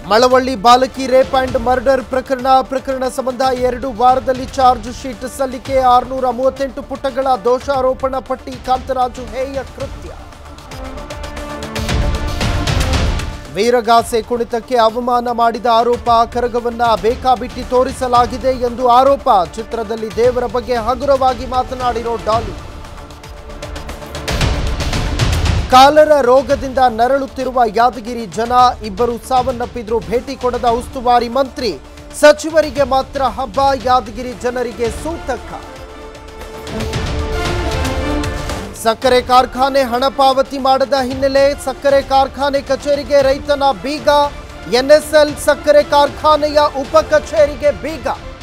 ಮಳವಳ್ಳಿ ಬಾಲಕಿ rape and murder ಪ್ರಕರಣ ಪ್ರಕರಣ ಸಂಬಂಧ ಎರಡು ವಾರದಲ್ಲಿ ಚಾರ್ಜ್ ಶೀಟ್ ಸಲ್ಲಿಕೆ ಆರುನೂರ ಮೂವತ್ತೆಂಟು ಪುಟಗಳ ದೋಷಾರೋಪಣಾ ಪಟ್ಟಿ ಕಾಂತರಾಜು ಹೇಯ ಕೃತ್ಯ ವೀರಗಾಸೆ ಕುಣಿತಕ್ಕೆ ಅವಮಾನ ಮಾಡಿದ ಆರೋಪ ಕರಗವನ್ನ ಬೇಕಾಬಿಟ್ಟಿ ತೋರಿಸಲಾಗಿದೆ ಎಂದು ಆರೋಪ ಚಿತ್ರದಲ್ಲಿ ದೇವರ ಬಗ್ಗೆ ಹಗುರವಾಗಿ ಮಾತನಾಡಿರೋ ಡಾಲಿ ಕಾಲರ ರೋಗದಿಂದ ನರಳುತ್ತಿರುವ ಯಾದಗಿರಿ ಜನ ಇಬ್ಬರು ಸಾವನ್ನಪ್ಪಿದ್ರು ಭೇಟಿ ಕೊಡದ ಉಸ್ತುವಾರಿ ಮಂತ್ರಿ ಸಚಿವರಿಗೆ ಮಾತ್ರ ಹಬ್ಬ ಯಾದಗಿರಿ ಜನರಿಗೆ ಸೂತಕ ಸಕ್ಕರೆ ಕಾರ್ಖಾನೆ ಹಣ ಪಾವತಿ ಮಾಡದ ಹಿನ್ನೆಲೆ ಸಕ್ಕರೆ ಕಾರ್ಖಾನೆ ಕಚೇರಿಗೆ ರೈತನ ಬೀಗ ಎನ್ಎಸ್ಎಲ್ ಸಕ್ಕರೆ ಕಾರ್ಖಾನೆಯ ಉಪ ಕಚೇರಿಗೆ ಬೀಗ